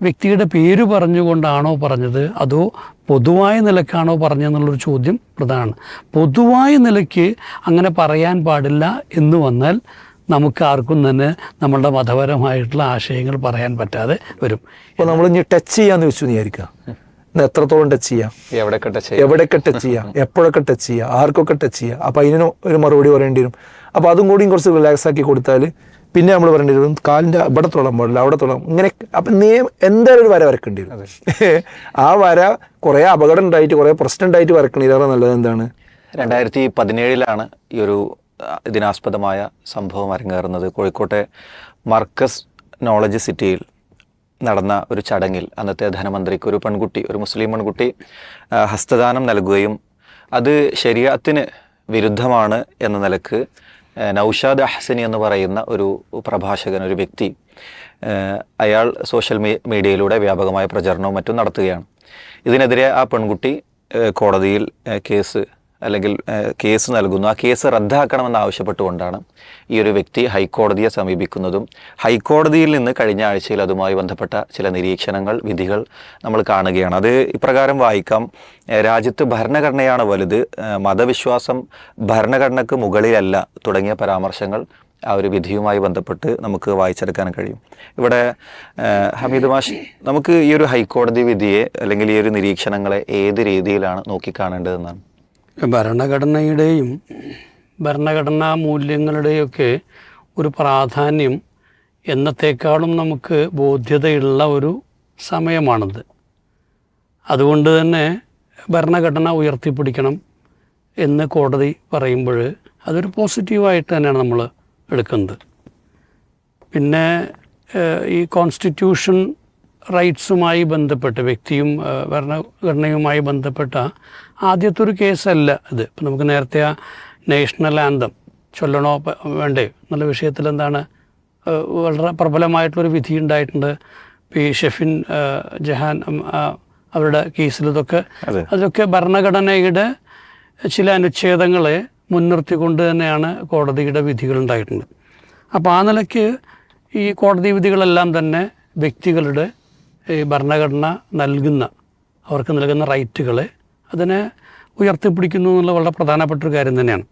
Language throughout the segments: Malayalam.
വ്യക്തിയുടെ പേര് പറഞ്ഞുകൊണ്ടാണോ പറഞ്ഞത് അതോ പൊതുവായ നിലക്കാണോ പറഞ്ഞതെന്നുള്ളൊരു ചോദ്യം പ്രധാനമാണ് പൊതുവായ നിലയ്ക്ക് അങ്ങനെ പറയാൻ പാടില്ല എന്ന് വന്നാൽ നമുക്ക് ആർക്കും തന്നെ നമ്മളുടെ മതപരമായിട്ടുള്ള ആശയങ്ങൾ പറയാൻ പറ്റാതെ വരും അപ്പോൾ നമ്മൾ ഇനി ടച്ച് ചെയ്യാന്ന് വെച്ചു വിചാരിക്കുക ഇന്ന് എത്രത്തോളം ടച്ച് ചെയ്യാം എവിടെയൊക്കെ ടച്ച് ചെയ്യും എവിടെയൊക്കെ ടച്ച് ചെയ്യാം എപ്പോഴൊക്കെ ടച്ച് ചെയ്യാം ആർക്കൊക്കെ ടച്ച് ചെയ്യാം അപ്പം അതിന് ഒരു മറുപടി പറയേണ്ടി വരും അപ്പോൾ അതും കൂടിയും കുറച്ച് റിലാക്സ് ആക്കി കൊടുത്താൽ പിന്നെ നമ്മൾ പറയേണ്ടി വരും കാലിൻ്റെ ഇവിടെ തൊടാൻ പാടില്ല അവിടെ തൊടാം ഇങ്ങനെ അപ്പം നിയം എന്തായാലും ഒരു വര വരക്കേണ്ടി വരും ആ വര കുറേ അപകടം ഉണ്ടായിട്ട് കുറേ പ്രശ്നം ഉണ്ടായിട്ട് വരക്കണേലേറെ നല്ലത് എന്താണ് രണ്ടായിരത്തി പതിനേഴിലാണ് ഈ ഒരു ആ, ഇതിനാസ്പദമായ സംഭവം അരങ്ങേറുന്നത് കോഴിക്കോട്ടെ മർക്കസ് നോളജ് സിറ്റിയിൽ നടന്ന ഒരു ചടങ്ങിൽ അന്നത്തെ ധനമന്ത്രിക്ക് ഒരു പെൺകുട്ടി ഒരു മുസ്ലിം പെൺകുട്ടി ആ, ഹസ്തദാനം നൽകുകയും അത് ശരിയാത്തിന് വിരുദ്ധമാണ് എന്ന നിലക്ക് ആ, നൗഷാദ് അഹ്സനി എന്ന് പറയുന്ന ഒരു പ്രഭാഷകൻ ഒരു വ്യക്തി ആ, അയാൾ സോഷ്യൽ മീ മീഡിയയിലൂടെ വ്യാപകമായ പ്രചരണവും മറ്റും നടത്തുകയാണ് ഇതിനെതിരെ ആ പെൺകുട്ടി ആ, കോടതിയിൽ ആ, കേസ് അല്ലെങ്കിൽ ഏഹ്, കേസ് നൽകുന്നു ആ കേസ് റദ്ദാക്കണമെന്ന് ആവശ്യപ്പെട്ടുകൊണ്ടാണ് ഈ ഒരു വ്യക്തി ഹൈക്കോടതിയെ സമീപിക്കുന്നതും ഹൈക്കോടതിയിൽ നിന്ന് കഴിഞ്ഞ ആഴ്ചയിൽ അതുമായി ബന്ധപ്പെട്ട ചില നിരീക്ഷണങ്ങൾ വിധികൾ നമ്മൾ കാണുകയാണ് അത് ഇപ്രകാരം വായിക്കാം ഏഹ്, രാജ്യത്ത് ഭരണഘടനയാണ് വലുത് ഏഹ്, മതവിശ്വാസം ഭരണഘടനയ്ക്ക് മുകളിലല്ല തുടങ്ങിയ പരാമർശങ്ങൾ ആ ഒരു വിധിയുമായി ബന്ധപ്പെട്ട് നമുക്ക് വായിച്ചെടുക്കാൻ കഴിയും ഇവിടെ ഏഹ്, ഹമീദ് മാഷ് നമുക്ക് ഈ ഒരു ഹൈക്കോടതി വിധിയെ അല്ലെങ്കിൽ ഈ ഒരു നിരീക്ഷണങ്ങളെ ഏത് രീതിയിലാണ് നോക്കിക്കാണേണ്ടതെന്നാണ് ഭരണഘടനയുടെയും ഭരണഘടനാ മൂല്യങ്ങളുടെയൊക്കെ ഒരു പ്രാധാന്യം എന്നത്തേക്കാളും നമുക്ക് ബോധ്യതയുള്ള ഒരു സമയമാണിത് അതുകൊണ്ട് തന്നെ ഭരണഘടന ഉയർത്തിപ്പിടിക്കണം എന്ന് കോടതി പറയുമ്പോൾ അതൊരു പോസിറ്റീവായിട്ട് തന്നെയാണ് നമ്മൾ എടുക്കുന്നത് പിന്നെ ഏഹ്, ഈ കോൺസ്റ്റിറ്റ്യൂഷൻ റൈറ്റ്സുമായി ബന്ധപ്പെട്ട് വ്യക്തിയും ഏഹ്, ഭരണഘടനയുമായി ബന്ധപ്പെട്ട ആദ്യത്തെ ഒരു കേസല്ല ഇത് ഇപ്പം നമുക്ക് നേരത്തെ ആ നാഷണൽ ആന്തം ചൊല്ലണോ പ- വേണ്ടേ എന്നുള്ള വിഷയത്തിൽ എന്താണ് ഏഹ്, വളരെ പ്രബലമായിട്ടുള്ളൊരു വിധി ഉണ്ടായിട്ടുണ്ട് പി ഷെഫിൻ ഏഹ്, ജഹാൻ ഉം, ആ, അവരുടെ കേസിൽ ഇതൊക്കെ അതെ. അതൊക്കെ ഭരണഘടനയുടെ ചില അനുച്ഛേദങ്ങളെ മുൻനിർത്തിക്കൊണ്ട് തന്നെയാണ് കോടതിയുടെ വിധികൾ ഉണ്ടായിട്ടുണ്ട് അപ്പോൾ ആ നിലയ്ക്ക് ഈ കോടതി വിധികളെല്ലാം തന്നെ വ്യക്തികളുടെ ഈ ഭരണഘടന നൽകുന്ന അവർക്ക് നൽകുന്ന റൈറ്റുകളെ അതിനെ ഉയർത്തിപ്പിടിക്കുന്നു എന്നുള്ള വളരെ പ്രധാനപ്പെട്ട ഒരു കാര്യം തന്നെയാണ്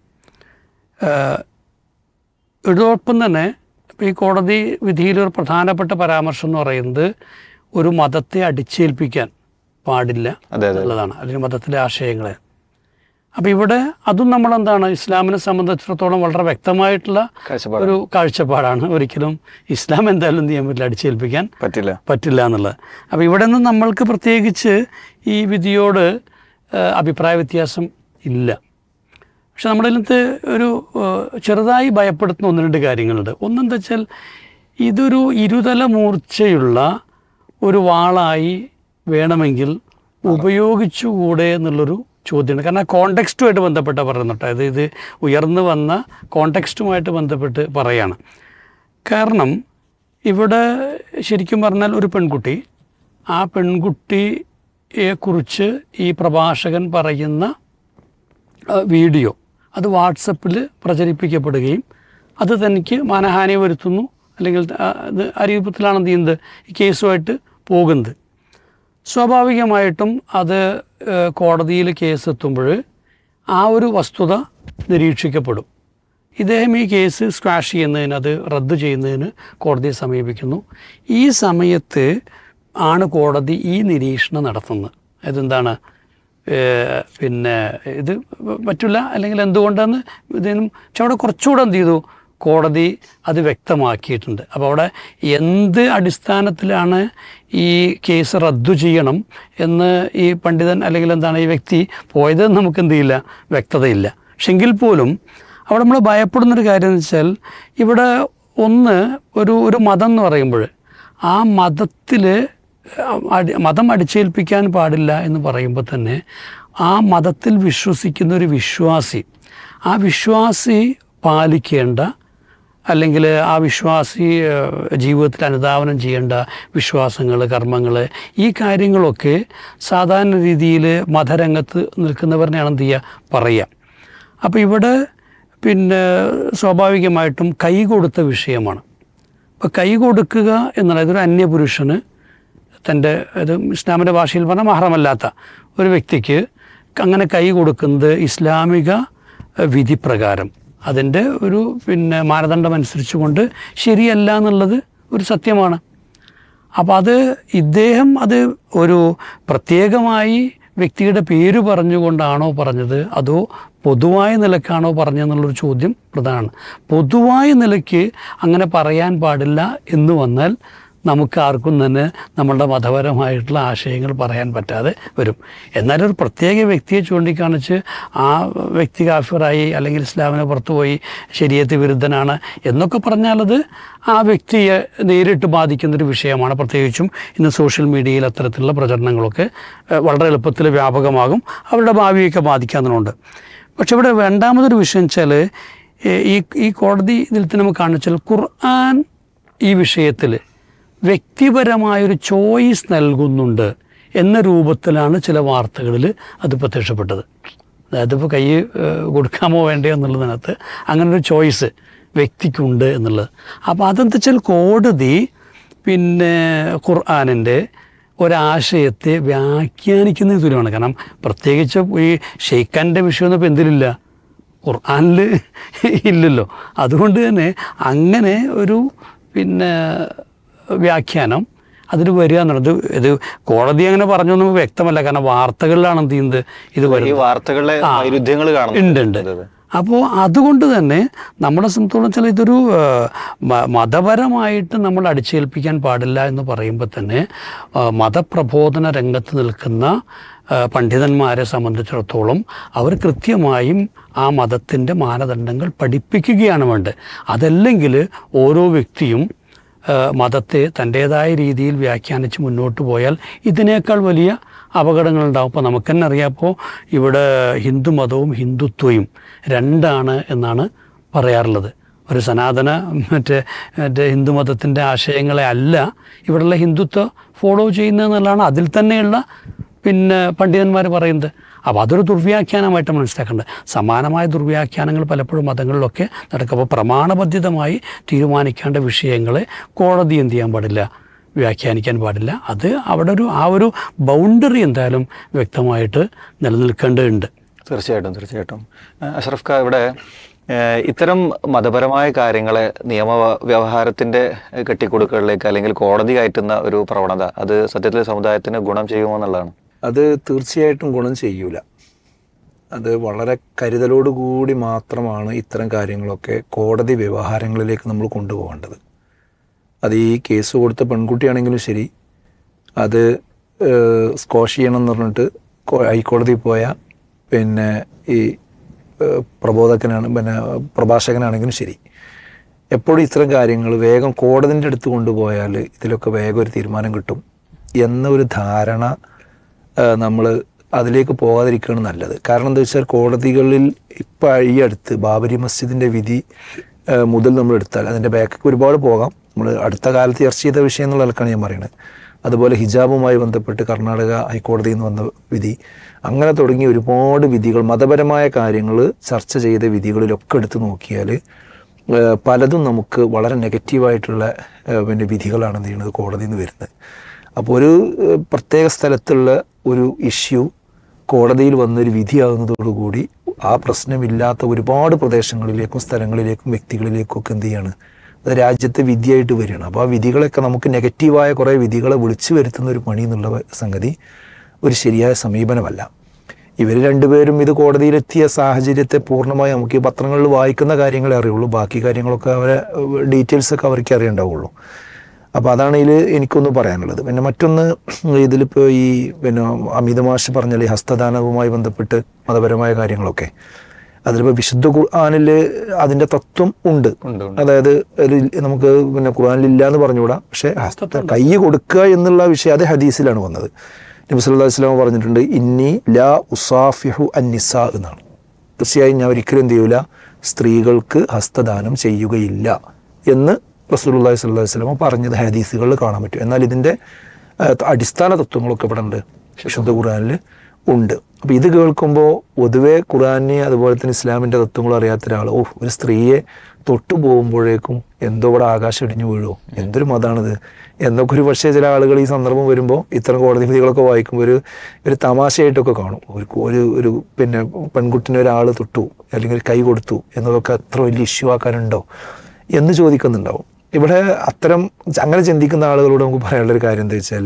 ഏഹ് ഇതോടൊപ്പം തന്നെ ഇപ്പോൾ ഈ കോടതി വിധിയിലൊരു പ്രധാനപ്പെട്ട പരാമർശം എന്ന് പറയുന്നത് ഒരു മതത്തെ അടിച്ചേൽപ്പിക്കാൻ പാടില്ല അതെ അതെ എന്നുള്ളതാണ് അല്ലെങ്കിൽ മതത്തിലെ ആശയങ്ങളെ അപ്പോൾ ഇവിടെ അതും നമ്മളെന്താണ് ഇസ്ലാമിനെ സംബന്ധിച്ചിടത്തോളം വളരെ വ്യക്തമായിട്ടുള്ള കാഴ്ചപ്പാട് ഒരു കാഴ്ചപ്പാടാണ് ഒരിക്കലും ഇസ്ലാം എന്തായാലും എന്ത് ചെയ്യാൻ പറ്റില്ല അടിച്ചേൽപ്പിക്കാൻ പറ്റില്ല പറ്റില്ല എന്നുള്ളത് അപ്പോൾ ഇവിടെ നിന്ന് നമ്മൾക്ക് പ്രത്യേകിച്ച് ഈ വിധിയോട് ആ, അഭിപ്രായ വ്യത്യാസം ഇല്ല പക്ഷെ നമ്മുടെ ഇതിനകത്ത് ഒരു ആ, ചെറുതായി ഭയപ്പെടുത്തുന്ന ഒന്ന് രണ്ട് കാര്യങ്ങളുണ്ട് ഒന്നെന്താ വെച്ചാൽ ഇതൊരു ഇരുതല മൂർച്ചയുള്ള ഒരു വാളായി വേണമെങ്കിൽ ഉപയോഗിച്ചുകൂടെ എന്നുള്ളൊരു ചോദ്യമാണ് കാരണം കോണ്ടെക്സ്റ്റുമായിട്ട് ബന്ധപ്പെട്ട പറയുന്നുണ്ട് അതായത് ഇത് ഉയർന്നു വന്ന കോണ്ടെക്സ്റ്റുമായിട്ട് ബന്ധപ്പെട്ട് പറയാണ് കാരണം ഇവിടെ ശരിക്കും പറഞ്ഞാൽ ഒരു പെൺകുട്ടി ആ പെൺകുട്ടിയെക്കുറിച്ച് ഈ പ്രഭാഷകൻ പറയുന്ന ആ, വീഡിയോ അത് വാട്സപ്പിൽ പ്രചരിപ്പിക്കപ്പെടുകയും അത് തനിക്ക് മാനഹാനി വരുത്തുന്നു അല്ലെങ്കിൽ ആ, അത് ആ രൂപത്തിലാണ് എന്ത് ചെയ്യുന്നത് ഈ കേസുമായിട്ട് പോകുന്നത് സ്വാഭാവികമായിട്ടും അത് ഏഹ്, കോടതിയിൽ കേസ് എത്തുമ്പോൾ ആ ഒരു വസ്തുത നിരീക്ഷിക്കപ്പെടും ഇദ്ദേഹം ഈ കേസ് സ്ക്വാഷ് ചെയ്യുന്നതിന് അത് റദ്ദ് ചെയ്യുന്നതിന് കോടതിയെ സമീപിക്കുന്നു ഈ സമയത്ത് ആണ് കോടതി ഈ നിരീക്ഷണം നടത്തുന്നത് അതെന്താണ് ഏഹ്, പിന്നെ ഇത് പറ്റില്ല അല്ലെങ്കിൽ എന്തുകൊണ്ടാന്ന് ഇതിനും പക്ഷെ അവിടെ കുറച്ചുകൂടെ എന്ത് ചെയ്തു കോടതി അത് വ്യക്തമാക്കിയിട്ടുണ്ട് അപ്പോൾ അവിടെ എന്ത് അടിസ്ഥാനത്തിലാണ് ഈ കേസ് റദ്ദു ചെയ്യണം എന്ന് ഈ പണ്ഡിതൻ അല്ലെങ്കിൽ എന്താണ് ഈ വ്യക്തി പോയതെന്ന് നമുക്ക് എന്ത് ചെയ്യില്ല വ്യക്തതയില്ല പക്ഷെങ്കിൽ പോലും അവിടെ നമ്മൾ ഭയപ്പെടുന്നൊരു കാര്യം എന്ന് വെച്ചാൽ ഇവിടെ ഒന്ന് ഒരു ഒരു മതം എന്ന് പറയുമ്പോൾ ആ മതത്തിൽ അടി മതം അടിച്ചേൽപ്പിക്കാൻ പാടില്ല എന്ന് പറയുമ്പോൾ തന്നെ ആ മതത്തിൽ വിശ്വസിക്കുന്ന ഒരു വിശ്വാസി ആ വിശ്വാസി പാലിക്കേണ്ട അല്ലെങ്കിൽ ആ വിശ്വാസി ഏഹ്, ജീവിതത്തിൽ അനുധാവനം ചെയ്യേണ്ട വിശ്വാസങ്ങൾ കർമ്മങ്ങൾ ഈ കാര്യങ്ങളൊക്കെ സാധാരണ രീതിയിൽ മതരംഗത്ത് നിൽക്കുന്നവരിനെയാണ് എന്ത് ചെയ്യുക പറയുക അപ്പോൾ ഇവിടെ പിന്നെ സ്വാഭാവികമായിട്ടും കൈ കൊടുത്ത വിഷയമാണ് അപ്പോൾ കൈ കൊടുക്കുക എന്നുള്ളത് ഒരു അന്യപുരുഷന് തൻ്റെ ഇത് ഇസ്ലാമിൻ്റെ ഭാഷയിൽ പറഞ്ഞാൽ മഹറമല്ലാത്ത ഒരു വ്യക്തിക്ക് അങ്ങനെ കൈ കൊടുക്കുന്നത് ഇസ്ലാമിക ഏഹ്, വിധി പ്രകാരം അതിൻ്റെ ഒരു പിന്നെ മാനദണ്ഡം അനുസരിച്ചുകൊണ്ട് ശരിയല്ല എന്നുള്ളത് ഒരു സത്യമാണ് അപ്പോൾ അത് ഇദ്ദേഹം അത് ഒരു പ്രത്യേകമായി വ്യക്തിയുടെ പേര് പറഞ്ഞുകൊണ്ടാണോ പറഞ്ഞത് അതോ പൊതുവായ നിലക്കാണോ പറഞ്ഞതെന്നുള്ളൊരു ചോദ്യം പ്രധാനമാണ് പൊതുവായ നിലയ്ക്ക് അങ്ങനെ പറയാൻ പാടില്ല എന്ന് വന്നാൽ നമുക്ക് ആർക്കും തന്നെ നമ്മളുടെ മതപരമായിട്ടുള്ള ആശയങ്ങൾ പറയാൻ പറ്റാതെ വരും എന്നാൽ ഒരു പ്രത്യേക വ്യക്തിയെ ചൂണ്ടിക്കാണിച്ച് ആ വ്യക്തി കാഫിറായി അല്ലെങ്കിൽ ഇസ്ലാമിനെ പുറത്തുപോയി ശരീരത്ത് വിരുദ്ധനാണ് എന്നൊക്കെ പറഞ്ഞാലത് ആ വ്യക്തിയെ നേരിട്ട് ബാധിക്കുന്നൊരു വിഷയമാണ് പ്രത്യേകിച്ചും ഇന്ന് സോഷ്യൽ മീഡിയയിൽ അത്തരത്തിലുള്ള പ്രചരണങ്ങളൊക്കെ ഏഹ്, വളരെ എളുപ്പത്തിൽ വ്യാപകമാകും അവരുടെ ഭാവിയൊക്കെ ബാധിക്കാവുന്നതുകൊണ്ട് പക്ഷെ ഇവിടെ രണ്ടാമതൊരു വിഷയം വെച്ചാൽ ഈ ഈ കോടതി ഇതിൽ തന്നെ നമുക്ക് കാണിച്ചാൽ ഖുർആൻ ഈ വിഷയത്തിൽ വ്യക്തിപരമായൊരു ചോയ്സ് നൽകുന്നുണ്ട് എന്ന രൂപത്തിലാണ് ചില വാർത്തകളിൽ അത് പ്രത്യക്ഷപ്പെട്ടത് അതായത് ഇപ്പോൾ കൈ ഏഹ്, കൊടുക്കാമോ വേണ്ടയോ എന്നുള്ളതിനകത്ത് അങ്ങനെ ഒരു ചോയ്സ് വ്യക്തിക്കുണ്ട് എന്നുള്ളത് അപ്പോൾ അതെന്താ വെച്ചാൽ കോടതി പിന്നെ ഖുർആാനിൻ്റെ ഒരാശയത്തെ വ്യാഖ്യാനിക്കുന്നതിന് തുല്യമാണ് കാരണം പ്രത്യേകിച്ച് ഈ ഷെയ്ഖാൻ്റെ വിഷയമൊന്നും ഇപ്പോൾ എന്തിലില്ല ഖുർആാനിൽ ഇല്ലല്ലോ അതുകൊണ്ട് തന്നെ അങ്ങനെ ഒരു പിന്നെ വ്യാഖ്യാനം അതിന് വരിക എന്നുള്ളത് ഇത് കോടതി അങ്ങനെ പറഞ്ഞൊന്നും വ്യക്തമല്ല കാരണം വാർത്തകളിലാണ് എന്ത് ചെയ്യുന്നത് ഇത് ഈ വരുന്നത് വാർത്തകളിലെ ആ. വൈരുദ്ധ്യങ്ങൾ കാണുന്നു ഉണ്ട് ഉണ്ട് അതെ, അതെ. അപ്പോൾ അതുകൊണ്ട് തന്നെ നമ്മളെ സംബന്ധിച്ചോളം വെച്ചാൽ ഇതൊരു ആ, മ- മതപരമായിട്ട് നമ്മൾ അടിച്ചേൽപ്പിക്കാൻ പാടില്ല എന്ന് പറയുമ്പോൾ തന്നെ ആ, മതപ്രബോധന രംഗത്ത് നിൽക്കുന്ന ആ, പണ്ഡിതന്മാരെ സംബന്ധിച്ചിടത്തോളം അവർ കൃത്യമായും ആ മതത്തിൻ്റെ മാനദണ്ഡങ്ങൾ പഠിപ്പിക്കുകയാണ് വേണ്ടത് അതല്ലെങ്കിൽ ഓരോ വ്യക്തിയും ആ, മതത്തെ തൻ്റേതായ രീതിയിൽ വ്യാഖ്യാനിച്ച് മുന്നോട്ട് പോയാൽ ഇതിനേക്കാൾ വലിയ അപകടങ്ങളുണ്ടാവും അപ്പോൾ നമുക്ക് തന്നെ അറിയാം അപ്പോൾ ഇവിടെ ഹിന്ദു മതവും ഹിന്ദുത്വയും രണ്ടാണ് എന്നാണ് പറയാറുള്ളത് ഒരു സനാതന മറ്റേ മറ്റേ ഹിന്ദു മതത്തിൻ്റെ ആശയങ്ങളെ അല്ല ഇവിടെയുള്ള ഹിന്ദുത്വ ഫോളോ ചെയ്യുന്നതെന്നുള്ളതാണ് അതിൽ തന്നെയുള്ള പിന്നെ പണ്ഡിതന്മാർ പറയുന്നത് അപ്പോൾ അതൊരു ദുർവ്യാഖ്യാനമായിട്ട് മനസ്സിലാക്കേണ്ടത് സമാനമായ ദുർവ്യാഖ്യാനങ്ങൾ പലപ്പോഴും മതങ്ങളിലൊക്കെ നടക്കും അപ്പോൾ പ്രമാണബദ്ധിതമായി തീരുമാനിക്കേണ്ട വിഷയങ്ങളെ കോടതി എന്ത് ചെയ്യാൻ പാടില്ല വ്യാഖ്യാനിക്കാൻ പാടില്ല അത് അവിടെ ഒരു ആ ഒരു ബൗണ്ടറി എന്തായാലും വ്യക്തമായിട്ട് നിലനിൽക്കേണ്ടതുണ്ട് തീർച്ചയായിട്ടും തീർച്ചയായിട്ടും ഏഹ് അഷ്റഫ് ഖാ ഇവിടെ ഏഹ് ഇത്തരം മതപരമായ കാര്യങ്ങളെ നിയമ വ്യവഹാരത്തിന്റെ കെട്ടിക്കൊടുക്കലിലേക്ക് അല്ലെങ്കിൽ കോടതി കയറ്റുന്ന ഒരു പ്രവണത അത് സത്യത്തിൽ സമുദായത്തിന് ഗുണം ചെയ്യുമോ എന്നുള്ളതാണ് അത് തീർച്ചയായിട്ടും ഗുണം ചെയ്യൂല അത് വളരെ കരുതലോടുകൂടി മാത്രമാണ് ഇത്തരം കാര്യങ്ങളൊക്കെ കോടതി വ്യവഹാരങ്ങളിലേക്ക് നമ്മൾ കൊണ്ടുപോകേണ്ടത് അത് ഈ കേസ് കൊടുത്ത പെൺകുട്ടിയാണെങ്കിലും ശരി അത് ഏഹ്, സ്ക്വാഷ് ചെയ്യണം എന്ന് പറഞ്ഞിട്ട് കോ- ഹൈക്കോടതിയിൽ പോയ പിന്നെ ഈ ഏഹ്, പ്രബോധകനാണ് പിന്നെ പ്രഭാഷകനാണെങ്കിലും ശരി എപ്പോഴും ഇത്തരം കാര്യങ്ങൾ വേഗം കോടതിൻ്റെ അടുത്ത് കൊണ്ടുപോയാൽ ഇതിലൊക്കെ വേഗം ഒരു തീരുമാനം കിട്ടും എന്ന ഒരു ധാരണ നമ്മൾ അതിലേക്ക് പോകാതിരിക്കുകയാണ് നല്ലത് കാരണം എന്താ വെച്ചാൽ കോടതികളിൽ ഇപ്പം ഈ അടുത്ത് ബാബരി മസ്ജിദിൻ്റെ വിധി ആ, മുതൽ നമ്മൾ എടുത്താൽ അതിൻ്റെ ബാക്കൊക്കെ ഒരുപാട് പോകാം നമ്മൾ അടുത്ത കാലത്ത് ചർച്ച ചെയ്ത വിഷയം എന്നുള്ള നിലക്കാണ് ഞാൻ പറയുന്നത് അതുപോലെ ഹിജാബുമായി ബന്ധപ്പെട്ട് കർണാടക ഹൈക്കോടതിയിൽ നിന്ന് വന്ന വിധി അങ്ങനെ തുടങ്ങി ഒരുപാട് വിധികൾ മതപരമായ കാര്യങ്ങൾ ചർച്ച ചെയ്ത വിധികളിലൊക്കെ എടുത്ത് നോക്കിയാൽ ഏഹ് പലതും നമുക്ക് വളരെ നെഗറ്റീവായിട്ടുള്ള ഏഹ് പിന്നെ വിധികളാണ് എന്ത് ചെയ്യുന്നത് കോടതിയിൽ നിന്ന് വരുന്നത് അപ്പോൾ ഒരു ഏഹ് പ്രത്യേക സ്ഥലത്തുള്ള ഒരു ഇഷ്യൂ കോടതിയിൽ വന്നൊരു വിധിയാകുന്നതോടുകൂടി ആ പ്രശ്നമില്ലാത്ത ഒരുപാട് പ്രദേശങ്ങളിലേക്കും സ്ഥലങ്ങളിലേക്കും വ്യക്തികളിലേക്കും ഒക്കെ എന്ത് ചെയ്യാണ് അത് രാജ്യത്തെ വിധിയായിട്ട് വരികയാണ് അപ്പോൾ ആ വിധികളൊക്കെ നമുക്ക് നെഗറ്റീവായ കുറേ വിധികളെ വിളിച്ചു വരുത്തുന്ന ഒരു പണി എന്നുള്ള സംഗതി ഒരു ശരിയായ സമീപനമല്ല ഇവർ രണ്ടുപേരും ഇത് കോടതിയിലെത്തിയ സാഹചര്യത്തെ പൂർണ്ണമായി നമുക്ക് ഈ പത്രങ്ങളിൽ വായിക്കുന്ന കാര്യങ്ങളെ അറിയുള്ളൂ ബാക്കി കാര്യങ്ങളൊക്കെ അവരെ ഡീറ്റെയിൽസ് ഒക്കെ അവർക്ക് അറിയണ്ടാവുള്ളൂ അപ്പോൾ അതാണ് ഇതിൽ എനിക്കൊന്ന് പറയാനുള്ളത് പിന്നെ മറ്റൊന്ന് ഇതിലിപ്പോൾ ഈ പിന്നെ അമിത മാഷ് പറഞ്ഞാൽ ഈ ഹസ്തദാനവുമായി ബന്ധപ്പെട്ട് മതപരമായ കാര്യങ്ങളൊക്കെ അതിലിപ്പോൾ വിശുദ്ധ ഖുർആാനിൽ അതിൻ്റെ തത്വം ഉണ്ട് ഉണ്ട്, അതായത് ഒരു നമുക്ക് പിന്നെ ഖുർആാനിൽ ഇല്ല എന്ന് പറഞ്ഞുകൂടാ പക്ഷേ ഹസ്ത കൈ കൊടുക്കുക എന്നുള്ള വിഷയം അത് ഹദീസിലാണ് വന്നത് നബി സല്ലല്ലാഹു അലൈഹി വസല്ലം പറഞ്ഞിട്ടുണ്ട് ഇന്നി ലാ ഉസാഫിഹു അന്നിസ എന്നാണ് തീർച്ചയായും ഞാൻ ഒരിക്കലും എന്ത് ചെയ്യൂല സ്ത്രീകൾക്ക് ഹസ്തദാനം ചെയ്യുകയില്ല എന്ന് റസൂലുള്ളാഹി സ്വല്ലല്ലാഹു അലൈഹി വസല്ലം പറഞ്ഞത് ഹദീസുകളിൽ കാണാൻ പറ്റും എന്നാൽ ഇതിൻ്റെ ആ, അടിസ്ഥാന തത്വങ്ങളൊക്കെ ഇവിടെ ഉണ്ട് വിശുദ്ധ ഖുർആനിൽ ഉണ്ട് അപ്പോൾ ഇത് കേൾക്കുമ്പോൾ പൊതുവേ ഖുർആനെ അതുപോലെ തന്നെ ഇസ്ലാമിൻ്റെ തത്വങ്ങളും അറിയാത്ത ഒരാൾ ഓ ഒരു സ്ത്രീയെ തൊട്ടു പോകുമ്പോഴേക്കും എന്തോ ഇവിടെ ആകാശം ഇടിഞ്ഞു വീഴുമോ എന്തൊരു മതാണിത് എന്നൊക്കെ ഒരു പക്ഷേ ചില ആളുകൾ ഈ സന്ദർഭം വരുമ്പോൾ ഇത്തരം കോടതി വിധികളൊക്കെ വായിക്കുമ്പോൾ ഒരു ഒരു തമാശയായിട്ടൊക്കെ കാണും ഒരു ഒരു ഒരു പിന്നെ പെൺകുട്ടിനെ ഒരാൾ തൊട്ടു അല്ലെങ്കിൽ ഒരു കൈ കൊടുത്തു എന്നതൊക്കെ അത്ര വലിയ ഇഷ്യൂ ആക്കാനുണ്ടോ എന്ന് ചോദിക്കുന്നുണ്ടാവും ഇവിടെ അത്തരം അങ്ങനെ ചിന്തിക്കുന്ന ആളുകളോട് നമുക്ക് പറയാനുള്ളൊരു കാര്യം എന്താ വെച്ചാൽ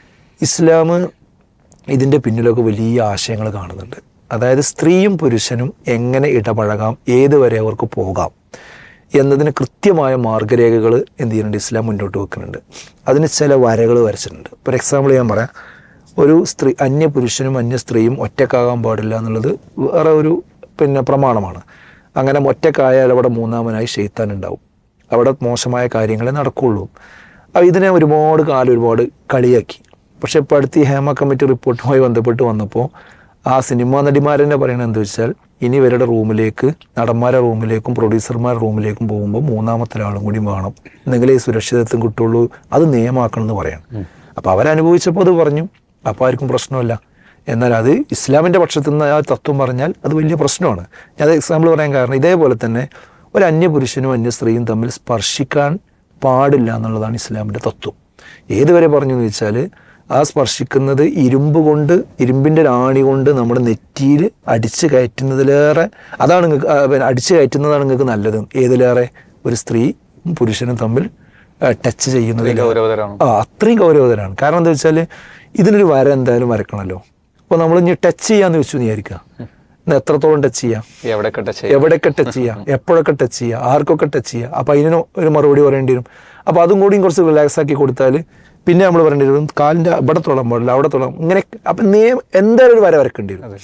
ഇസ്ലാം ഇതിൻ്റെ പിന്നിലൊക്കെ വലിയ ആശയങ്ങൾ കാണുന്നുണ്ട് അതായത് സ്ത്രീയും പുരുഷനും എങ്ങനെ ഇടപഴകാം ഏതുവരെ അവർക്ക് പോകാം എന്നതിന് കൃത്യമായ മാർഗരേഖകൾ എന്ത് ചെയ്യുന്നുണ്ട് ഇസ്ലാം മുന്നോട്ട് വെക്കുന്നുണ്ട് അതിന് ചില വരകൾ വരച്ചിട്ടുണ്ട് ഫോർ എക്സാമ്പിൾ ഞാൻ പറയാം ഒരു സ്ത്രീ അന്യ പുരുഷനും അന്യ സ്ത്രീയും ഒറ്റക്കാകാൻ പാടില്ല എന്നുള്ളത് വേറെ ഒരു പിന്നെ പ്രമാണമാണ് അങ്ങനെ ഒറ്റക്കായാൽ അവിടെ മൂന്നാമനായി ഷെയ്ത്താൻ ഉണ്ടാവും അവിടെ മോശമായ കാര്യങ്ങളെ നടക്കുകയുള്ളൂ അപ്പോൾ ഇതിനെ ഒരുപാട് കാലം ഒരുപാട് കളിയാക്കി പക്ഷേ ഇപ്പോൾ അടുത്ത് ഈ ഹേമ കമ്മിറ്റി റിപ്പോർട്ടുമായി ബന്ധപ്പെട്ട് വന്നപ്പോൾ ആ സിനിമാ നടിമാരെന്നെ പറയണത് എന്താ വെച്ചാൽ ഇനി ഇവരുടെ റൂമിലേക്ക് നടന്മാരുടെ റൂമിലേക്കും പ്രൊഡ്യൂസർമാരുടെ റൂമിലേക്കും പോകുമ്പോൾ മൂന്നാമത്തെ ഒരാളും കൂടി വേണം എന്നെങ്കിലേ ഈ സുരക്ഷിതത്വം കിട്ടുള്ളൂ അത് നിയമമാക്കണം എന്ന് പറയണം അപ്പോൾ അവരനുഭവിച്ചപ്പോൾ അത് പറഞ്ഞു അപ്പോൾ ആർക്കും പ്രശ്നമില്ല എന്നാൽ അത് ഇസ്ലാമിൻ്റെ പക്ഷത്തു നിന്ന് ആ തത്വം പറഞ്ഞാൽ അത് വലിയ പ്രശ്നമാണ് ഞാൻ അത് എക്സാമ്പിൾ പറയാൻ കാരണം ഇതേപോലെ തന്നെ ഒരു അന്യപുരുഷനും അന്യ സ്ത്രീയും തമ്മിൽ സ്പർശിക്കാൻ പാടില്ല എന്നുള്ളതാണ് ഇസ്ലാമിൻ്റെ തത്വം ഏതുവരെ പറഞ്ഞു എന്ന് വെച്ചാൽ ആ സ്പർശിക്കുന്നത് ഇരുമ്പ് കൊണ്ട് ഇരുമ്പിൻ്റെ രാണി കൊണ്ട് നമ്മുടെ നെറ്റിയിൽ അടിച്ച് കയറ്റുന്നതിലേറെ അതാണ് നിങ്ങൾക്ക് ആ, പിന്നെ അടിച്ച് കയറ്റുന്നതാണ് നിങ്ങൾക്ക് നല്ലത് ഏതിലേറെ ഒരു സ്ത്രീ പുരുഷനും തമ്മിൽ ടച്ച് ചെയ്യുന്നതിൽ ഗൗരവതരമാണ് ആ അത്രയും ഗൗരവതരാണ് കാരണം എന്താ വെച്ചാൽ ഇതിനൊരു വര എന്തായാലും വരക്കണമല്ലോ അപ്പോൾ നമ്മൾ ഇനി ടച്ച് ചെയ്യാന്ന് വെച്ചു വിചാരിക്കുക ഇന്ന് എത്രത്തോളം ടച്ച് ചെയ്യാം എവിടെയൊക്കെ ടച്ച് എവിടെയൊക്കെ ടച്ച് ചെയ്യാം എപ്പോഴൊക്കെ ടച്ച് ചെയ്യാം ആർക്കൊക്കെ ടച്ച് ചെയ്യാം അപ്പോൾ അതിന് ഒരു മറുപടി പറയേണ്ടി വരും അപ്പോൾ അതും കൂടിയും കുറച്ച് റിലാക്സ് ആക്കി കൊടുത്താൽ പിന്നെ നമ്മൾ പറയേണ്ടി വരും കാലിൻ്റെ ഇവിടെ തൊടാൻ പാടില്ല അവിടെ തൊടാം ഇങ്ങനെ അപ്പം നിയമം എന്തായാലും ഒരു വര വരക്കേണ്ടി വരും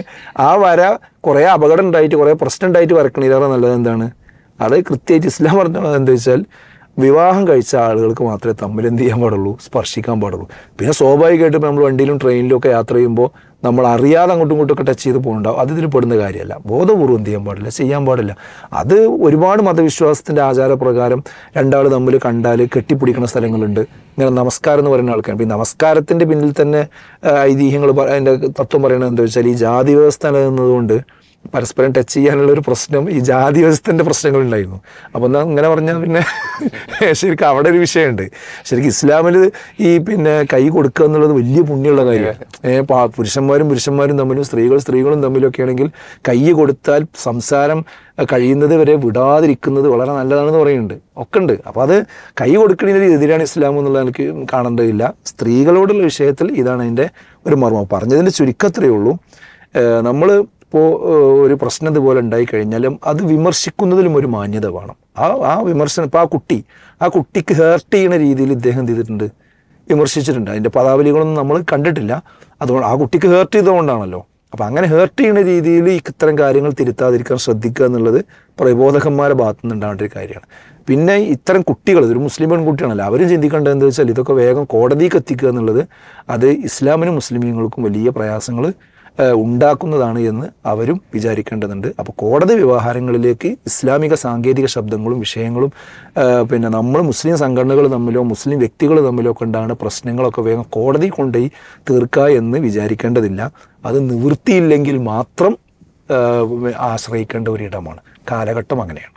ആ വര കുറേ അപകടം ഉണ്ടായിട്ട് കുറേ പ്രശ്നം ഉണ്ടായിട്ട് വരക്കണേറെ നല്ലത് എന്താണ് അത് കൃത്യമായിട്ട് ഇസ്ലാം പറഞ്ഞത് എന്താ വെച്ചാൽ വിവാഹം കഴിച്ച ആളുകൾക്ക് മാത്രമേ തമ്മിൽ എന്ത് ചെയ്യാൻ പാടുള്ളൂ സ്പർശിക്കാൻ പാടുള്ളൂ പിന്നെ സ്വാഭാവികമായിട്ടും നമ്മൾ വണ്ടിയിലും ട്രെയിനിലും ഒക്കെ യാത്ര ചെയ്യുമ്പോൾ നമ്മൾ അറിയാതെ അങ്ങോട്ടും ഇങ്ങോട്ടും ഒക്കെ ടച്ച് ചെയ്ത് പോകുന്നുണ്ടാവും അത് ഇതിൽ പെടുന്ന കാര്യമല്ല ബോധപൂർവ്വം എന്ത് ചെയ്യാൻ പാടില്ല ചെയ്യാൻ പാടില്ല അത് ഒരുപാട് മതവിശ്വാസത്തിൻ്റെ ആചാരപ്രകാരം രണ്ടാൾ തമ്മിൽ കണ്ടാൽ കെട്ടിപ്പിടിക്കുന്ന സ്ഥലങ്ങളുണ്ട് ഇങ്ങനെ നമസ്കാരം എന്ന് പറയുന്ന ആൾക്കാർ ഈ നമസ്കാരത്തിൻ്റെ പിന്നിൽ തന്നെ ആ, ഐതിഹ്യങ്ങൾ പ- അതിൻ്റെ തത്വം പറയുന്നത് എന്താ വെച്ചാൽ ഈ ജാതി വ്യവസ്ഥ നിലനിന്നതുകൊണ്ട് പരസ്പരം ടച്ച് ചെയ്യാനുള്ള ഒരു പ്രശ്നം ഈ ജാതി വ്യവസ്ഥൻ്റെ പ്രശ്നങ്ങളുണ്ടായിരുന്നു അപ്പോൾ എന്നാൽ ഇങ്ങനെ പറഞ്ഞാൽ പിന്നെ ശരിക്കും അവിടെ ഒരു വിഷയമുണ്ട് ശരിക്കും ഇസ്ലാമിൽ ഈ പിന്നെ കൈ കൊടുക്കുക എന്നുള്ളത് വലിയ പുണ്യമുള്ള കാര്യമാണ് ഏഹ് പാ- പുരുഷന്മാരും പുരുഷന്മാരും തമ്മിലും സ്ത്രീകൾ സ്ത്രീകളും തമ്മിലൊക്കെ ആണെങ്കിൽ കൈ കൊടുത്താൽ സംസാരം അഹ് കഴിയുന്നത് വരെ വിടാതിരിക്കുന്നത് വളരെ നല്ലതാണെന്ന് പറയുന്നുണ്ട് ഒക്കെ ഉണ്ട് അപ്പോൾ അത് കൈ കൊടുക്കുന്നതിന് എതിരാണ് ഇസ്ലാം എന്നുള്ള എനിക്ക് കാണേണ്ടതില്ല സ്ത്രീകളോടുള്ള വിഷയത്തിൽ ഇതാണ് അതിൻ്റെ ഒരു മർമ്മം പറഞ്ഞതിൻ്റെ ചുരുക്കത്രയേ ഉള്ളൂ നമ്മൾ ഇപ്പോൾ ഒരു പ്രശ്നം ഇതുപോലെ ഉണ്ടായിക്കഴിഞ്ഞാലും അത് വിമർശിക്കുന്നതിലും ഒരു മാന്യത വേണം ആ ആ വിമർശനം ഇപ്പോൾ ആ കുട്ടി ആ കുട്ടിക്ക് ഹേർട്ട് ചെയ്യുന്ന രീതിയിൽ ഇദ്ദേഹം എന്ത് ചെയ്തിട്ടുണ്ട് വിമർശിച്ചിട്ടുണ്ട് അതിൻ്റെ പദാവലികളൊന്നും നമ്മൾ കണ്ടിട്ടില്ല അതുകൊണ്ട് ആ കുട്ടിക്ക് ഹേർട്ട് ചെയ്തുകൊണ്ടാണല്ലോ അപ്പോൾ അങ്ങനെ ഹേർട്ട് ചെയ്യുന്ന രീതിയിൽ ഇത്തരം കാര്യങ്ങൾ തിരുത്താതിരിക്കാൻ ശ്രദ്ധിക്കുക എന്നുള്ളത് പ്രബോധകന്മാരുടെ ഭാഗത്തു നിന്നുണ്ടാവേണ്ട ഒരു കാര്യമാണ് പിന്നെ ഇത്തരം കുട്ടികൾ ഇതൊരു മുസ്ലിം പെൺകുട്ടിയാണല്ലോ അവരും ചിന്തിക്കേണ്ടത് എന്താ വെച്ചാൽ ഇതൊക്കെ വേഗം കോടതിക്ക് എത്തിക്കുക എന്നുള്ളത് അത് ഇസ്ലാമിനും മുസ്ലിമീങ്ങൾക്കും വലിയ പ്രയാസങ്ങൾ ഏഹ് ഉണ്ടാക്കുന്നതാണ് എന്ന് അവരും വിചാരിക്കേണ്ടതുണ്ട് അപ്പോൾ കോടതി വ്യവഹാരങ്ങളിലേക്ക് ഇസ്ലാമിക സാങ്കേതിക ശബ്ദങ്ങളും വിഷയങ്ങളും ഏഹ് പിന്നെ നമ്മൾ മുസ്ലിം സംഘടനകൾ തമ്മിലോ മുസ്ലിം വ്യക്തികൾ തമ്മിലോ ഒക്കെ ഉണ്ടാകുന്ന പ്രശ്നങ്ങളൊക്കെ വേഗം കോടതി കൊണ്ടുപോയി തീർക്കുക എന്ന് വിചാരിക്കേണ്ടതില്ല അത് നിവൃത്തിയില്ലെങ്കിൽ മാത്രം ഏഹ് ആശ്രയിക്കേണ്ട ഒരിടമാണ് കാലഘട്ടം അങ്ങനെയാണ്